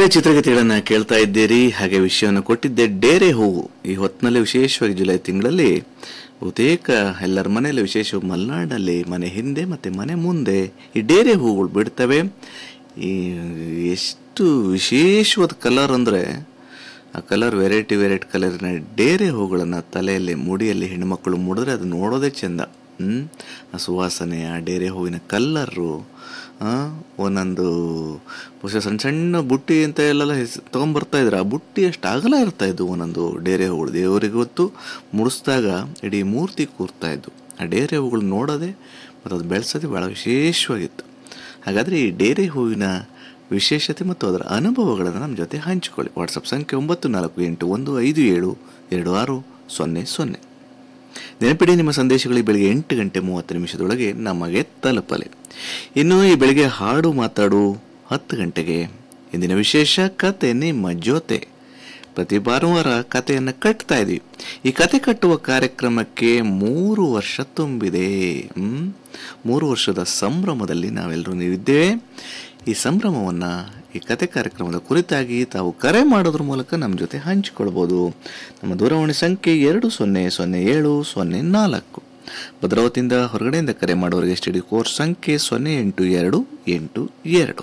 ಕೆಳಗಡೆ ಚಿತ್ರಗೀತೆಗಳನ್ನ ಕೇಳ್ತಾ ಇದ್ದೀರಿ ಹಾಗೆ ವಿಷಯವನ್ನು ಕೊಟ್ಟಿದ್ದೆ ಡೇರೆ ಹೂವು ಈ ಹೊತ್ತಿನಲ್ಲಿ ವಿಶೇಷವಾಗಿ ಜುಲೈ ತಿಂಗಳಲ್ಲಿ ಬಹುತೇಕ ಎಲ್ಲರ ಮನೆಯಲ್ಲಿ ವಿಶೇಷ ಮಲೆನಾಡಿನಲ್ಲಿ ಮನೆ ಹಿಂದೆ ಮತ್ತು ಮನೆ ಮುಂದೆ ಈ ಡೇರೆ ಹೂವುಗಳು ಬಿಡ್ತವೆ ಈ ಎಷ್ಟು ವಿಶೇಷವಾದ ಕಲರ್ ಅಂದರೆ ಆ ಕಲರ್ ವೆರೈಟಿ ವೆರೈಟಿ ಕಲರಿನ ಡೇರೆ ಹೂಗಳನ್ನು ತಲೆಯಲ್ಲಿ ಮುಡಿಯಲ್ಲಿ ಹೆಣ್ಮಕ್ಳು ಮುಡಿದ್ರೆ ಅದು ನೋಡೋದೇ ಚೆಂದ ಹ್ಮ್? ಆ ಸುವಾಸನೆ ಆ ಡೇರೆ ಹೂವಿನ ಕಲ್ಲರು ಒಂದೊಂದು ಬಹುಶಃ ಸಣ್ಣ ಸಣ್ಣ ಬುಟ್ಟಿ ಅಂತ ಎಲ್ಲ ಹೆಸ್ ತೊಗೊಂಬರ್ತಾ ಇದ್ರು ಆ ಬುಟ್ಟಿ ಅಷ್ಟು ಅಗಲ ಇರ್ತಾ ಇದ್ವು ಒಂದೊಂದು ಡೇರೆ ಹೂಗಳು ದೇವರಿಗೆ ಹೊತ್ತು ಮುಡಿಸಿದಾಗ ಇಡೀ ಮೂರ್ತಿ ಕೂರ್ತಾ ಇದ್ವು ಆ ಡೇರೆ ಹೂಗಳು ನೋಡೋದೇ ಮತ್ತು ಅದು ಬೆಳೆಸೋದೇ ಭಾಳ ವಿಶೇಷವಾಗಿತ್ತು ಹಾಗಾದರೆ ಈ ಡೇರೆ ಹೂವಿನ ವಿಶೇಷತೆ ಮತ್ತು ಅದರ ಅನುಭವಗಳನ್ನು ನಮ್ಮ ಜೊತೆ ಹಂಚಿಕೊಳ್ಳಿ ವಾಟ್ಸಪ್ ಸಂಖ್ಯೆ ಒಂಬತ್ತು ನಾಲ್ಕು ಎಂಟು ಒಂದು ಐದು ಏಳು ಎರಡು ಆರು ಸೊನ್ನೆ ಸೊನ್ನೆ ನೆನಪಿಡಿ ನಿಮ್ಮ ಸಂದೇಶಗಳಿಗೆ ಬೆಳಗ್ಗೆ ಎಂಟು ಗಂಟೆ ಮೂವತ್ತು ನಿಮಿಷದೊಳಗೆ ನಮಗೆ ತಲುಪಲಿ ಇನ್ನು ಈ ಬೆಳಗ್ಗೆ ಹಾಡು ಮಾತಾಡು ಹತ್ತು ಗಂಟೆಗೆ ಇಂದಿನ ವಿಶೇಷ ಕತೆ ನಿಮ್ಮ ಜೊತೆ ಪ್ರತಿ ಭಾನುವಾರ ಕಥೆಯನ್ನು ಕಟ್ತಾ ಇದ್ವಿ ಈ ಕತೆ ಕಟ್ಟುವ ಕಾರ್ಯಕ್ರಮಕ್ಕೆ ಮೂರು ವರ್ಷ ತುಂಬಿದೆ ಹ್ಮ್? ಮೂರು ವರ್ಷದ ಸಂಭ್ರಮದಲ್ಲಿ ನಾವೆಲ್ಲರೂ ನೀವಿದ್ದೇವೆ ಈ ಸಂಭ್ರಮವನ್ನು ಈ ಕತೆ ಕಾರ್ಯಕ್ರಮದ ಕುರಿತಾಗಿ ತಾವು ಕರೆ ಮಾಡೋದ್ರ ಮೂಲಕ ನಮ್ಮ ಜೊತೆ ಹಂಚಿಕೊಳ್ಬೋದು ನಮ್ಮ ದೂರವಾಣಿ ಸಂಖ್ಯೆ ಎರಡು ಸೊನ್ನೆ ಸೊನ್ನೆ ಏಳು ಸೊನ್ನೆ ನಾಲ್ಕು ಭದ್ರಾವತಿಯಿಂದ ಹೊರಗಡೆಯಿಂದ ಕರೆ ಮಾಡೋರಿಗೆ ಸ್ಟಡಿ ಕೋರ್ಸ್ ಸಂಖ್ಯೆ ಸೊನ್ನೆ ಎಂಟು ಎರಡು ಎಂಟು ಎರಡು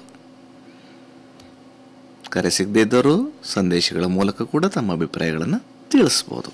ಕರೆ ಸಿಗದೇ ಇದ್ದವರು ಸಂದೇಶಗಳ ಮೂಲಕ ಕೂಡ ತಮ್ಮ ಅಭಿಪ್ರಾಯಗಳನ್ನು ತಿಳಿಸ್ಬೋದು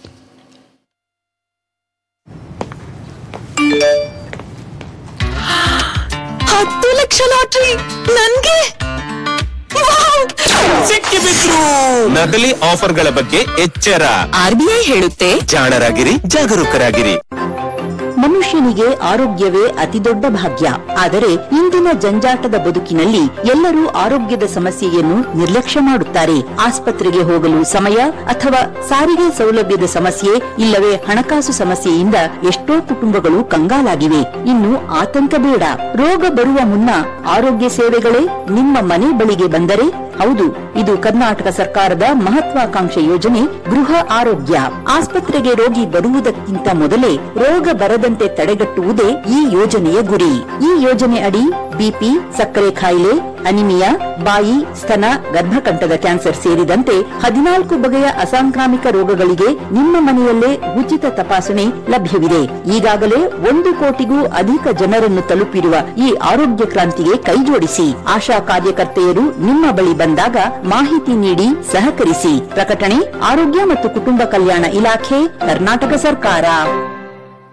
ಹತ್ತು ಲಕ್ಷ ಲಾಟ್ರಿ ನನ್ಗೆ ವಾವ್! ಸಿಕ್ಕಿಬಿದ್ರು ನಕಲಿ ಆಫರ್ಗಳ ಬಗ್ಗೆ ಎಚ್ಚರ ಆರ್ಬಿಐ ಹೇಳುತ್ತೆ ಜಾಣರಾಗಿರಿ ಜಾಗರೂಕರಾಗಿರಿ ಮನುಷ್ಯನಿಗೆ ಆರೋಗ್ಯವೇ ಅತಿದೊಡ್ಡ ಭಾಗ್ಯ ಆದರೆ ಇಂದಿನ ಜಂಜಾಟದ ಬದುಕಿನಲ್ಲಿ ಎಲ್ಲರೂ ಆರೋಗ್ಯದ ಸಮಸ್ಯೆಯನ್ನು ನಿರ್ಲಕ್ಷ್ಯ ಮಾಡುತ್ತಾರೆ ಆಸ್ಪತ್ರೆಗೆ ಹೋಗಲು ಸಮಯ ಅಥವಾ ಸಾರಿಗೆ ಸೌಲಭ್ಯದ ಸಮಸ್ಯೆ ಇಲ್ಲವೇ ಹಣಕಾಸು ಸಮಸ್ಯೆಯಿಂದ ಎಷ್ಟೋ ಕುಟುಂಬಗಳು ಕಂಗಾಲಾಗಿವೆ ಇನ್ನು ಆತಂಕ ಬೇಡ ರೋಗ ಬರುವ ಮುನ್ನ ಆರೋಗ್ಯ ಸೇವೆಗಳೇ ನಿಮ್ಮ ಮನೆ ಬಳಿಗೆ ಬಂದರೆ ಹೌದು ಇದು ಕರ್ನಾಟಕ ಸರ್ಕಾರದ ಮಹತ್ವಾಕಾಂಕ್ಷೆ ಯೋಜನೆ ಗೃಹ ಆರೋಗ್ಯ ಆಸ್ಪತ್ರೆಗೆ ರೋಗಿ ಬರುವುದಕ್ಕಿಂತ ಮೊದಲೇ ರೋಗ ಬರದಂತೆ ತಡೆಗಟ್ಟುವುದೇ ಈ ಯೋಜನೆಯ ಗುರಿ ಈ ಯೋಜನೆ ಅಡಿ ಬಿಪಿ ಸಕ್ಕರೆ ಕಾಯಿಲೆ ಅನಿಮಿಯಾ ಬಾಯಿ ಸ್ತನ ಗರ್ಭಕಂಠದ ಕ್ಯಾನ್ಸರ್ ಸೇರಿದಂತೆ ಹದಿನಾಲ್ಕು ಬಗೆಯ ಅಸಾಂಕ್ರಾಮಿಕ ರೋಗಗಳಿಗೆ ನಿಮ್ಮ ಮನೆಯಲ್ಲೇ ಉಚಿತ ತಪಾಸಣೆ ಲಭ್ಯವಿದೆ ಈಗಾಗಲೇ ಒಂದು ಕೋಟಿಗೂ ಅಧಿಕ ಜನರನ್ನು ತಲುಪಿರುವ ಈ ಆರೋಗ್ಯ ಕ್ರಾಂತಿಗೆ ಕೈಜೋಡಿಸಿ ಆಶಾ ಕಾರ್ಯಕರ್ತೆಯರು ನಿಮ್ಮ ಬಳಿ ಬಂದಾಗ ಮಾಹಿತಿ ನೀಡಿ ಸಹಕರಿಸಿ ಪ್ರಕಟಣೆ ಆರೋಗ್ಯ ಮತ್ತು ಕುಟುಂಬ ಕಲ್ಯಾಣ ಇಲಾಖೆ ಕರ್ನಾಟಕ ಸರ್ಕಾರ